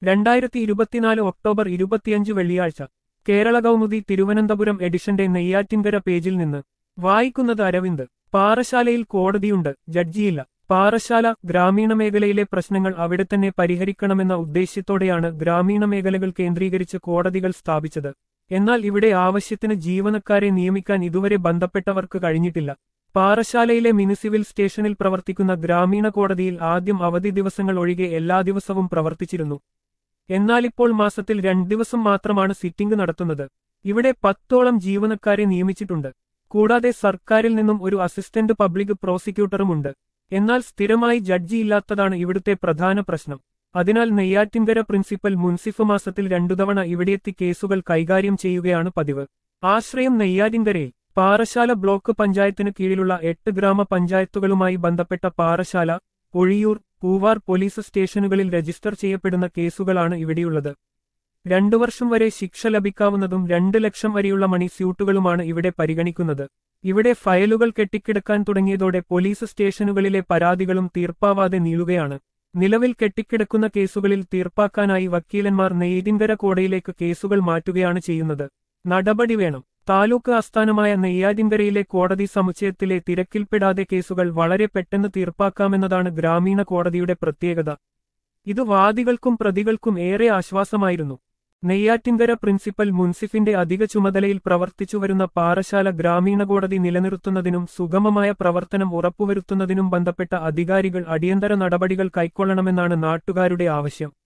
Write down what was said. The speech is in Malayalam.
രണ്ടായിരത്തി ഇരുപത്തിനാല് ഒക്ടോബർ ഇരുപത്തിയഞ്ച് വെള്ളിയാഴ്ച കേരള കൗമുദി തിരുവനന്തപുരം എഡിഷന്റെ നെയ്യാറ്റിൻകര പേജിൽ നിന്ന് വായിക്കുന്നത് അരവിന്ദ് പാറശാലയിൽ കോടതിയുണ്ട് ജഡ്ജിയില്ല പാറശാല ഗ്രാമീണ മേഖലയിലെ പ്രശ്നങ്ങൾ അവിടെ തന്നെ പരിഹരിക്കണമെന്ന ഉദ്ദേശ്യത്തോടെയാണ് ഗ്രാമീണ മേഖലകൾ കേന്ദ്രീകരിച്ച് കോടതികൾ സ്ഥാപിച്ചത് എന്നാൽ ഇവിടെ ആവശ്യത്തിന് ജീവനക്കാരെ നിയമിക്കാൻ ഇതുവരെ ബന്ധപ്പെട്ടവർക്ക് കഴിഞ്ഞിട്ടില്ല പാറശാലയിലെ മുനിസിപ്പൽ സ്റ്റേഷനിൽ പ്രവർത്തിക്കുന്ന ഗ്രാമീണ കോടതിയിൽ ആദ്യം അവധി ദിവസങ്ങൾ ഒഴികെ എല്ലാ ദിവസവും പ്രവർത്തിച്ചിരുന്നു എന്നാലിപ്പോൾ മാസത്തിൽ രണ്ട് ദിവസം മാത്രമാണ് സിറ്റിംഗ് നടത്തുന്നത് ഇവിടെ പത്തോളം ജീവനക്കാരെ നിയമിച്ചിട്ടുണ്ട് കൂടാതെ സർക്കാരിൽ നിന്നും ഒരു അസിസ്റ്റന്റ് പബ്ലിക് പ്രോസിക്യൂട്ടറുമുണ്ട് എന്നാൽ സ്ഥിരമായി ജഡ്ജിയില്ലാത്തതാണ് ഇവിടുത്തെ പ്രധാന പ്രശ്നം അതിനാൽ നെയ്യാറ്റിൻകര പ്രിൻസിപ്പൽ മുൻസിഫ് മാസത്തിൽ രണ്ടു തവണ ഇവിടെയെത്തി കേസുകൾ കൈകാര്യം ചെയ്യുകയാണ് പതിവ് ആശ്രയം നെയ്യാറ്റിൻകരയിൽ പാറശാല ബ്ലോക്ക് പഞ്ചായത്തിന് കീഴിലുള്ള എട്ട് ഗ്രാമപഞ്ചായത്തുകളുമായി ബന്ധപ്പെട്ട പാറശാല ഒഴിയൂർ പൂവാർ പോലീസ് സ്റ്റേഷനുകളിൽ രജിസ്റ്റർ ചെയ്യപ്പെടുന്ന കേസുകളാണ് ഇവിടെയുള്ളത് രണ്ടു വർഷം വരെ ശിക്ഷ ലഭിക്കാവുന്നതും രണ്ട് ലക്ഷം വരെയുള്ള മണി സ്യൂട്ടുകളുമാണ് ഇവിടെ പരിഗണിക്കുന്നത് ഇവിടെ ഫയലുകൾ കെട്ടിക്കിടക്കാൻ തുടങ്ങിയതോടെ പോലീസ് സ്റ്റേഷനുകളിലെ പരാതികളും തീർപ്പാവാതെ നീളുകയാണ് നിലവിൽ കെട്ടിക്കിടക്കുന്ന കേസുകളിൽ തീർപ്പാക്കാനായി വക്കീലന്മാർ നെയ്തിൻകര കോടതിയിലേക്ക് കേസുകൾ മാറ്റുകയാണ് ചെയ്യുന്നത് നടപടി വേണം താലൂക്ക് ആസ്ഥാനമായ നെയ്യാറ്റിൻകരയിലെ കോടതി സമുച്ചയത്തിലെ തിരക്കിൽപ്പെടാതെ കേസുകൾ വളരെ പെട്ടെന്ന് തീർപ്പാക്കാമെന്നതാണ് ഗ്രാമീണ കോടതിയുടെ പ്രത്യേകത ഇത് വാദികൾക്കും പ്രതികൾക്കും ഏറെ ആശ്വാസമായിരുന്നു നെയ്യാറ്റിൻകര പ്രിൻസിപ്പൽ മുൻസിഫിന്റെ അധിക ചുമതലയിൽ പ്രവർത്തിച്ചുവരുന്ന പാറശാല ഗ്രാമീണ കോടതി നിലനിർത്തുന്നതിനും സുഗമമായ പ്രവർത്തനം ഉറപ്പുവരുത്തുന്നതിനും ബന്ധപ്പെട്ട അധികാരികൾ അടിയന്തര നടപടികൾ കൈക്കൊള്ളണമെന്നാണ് നാട്ടുകാരുടെ ആവശ്യം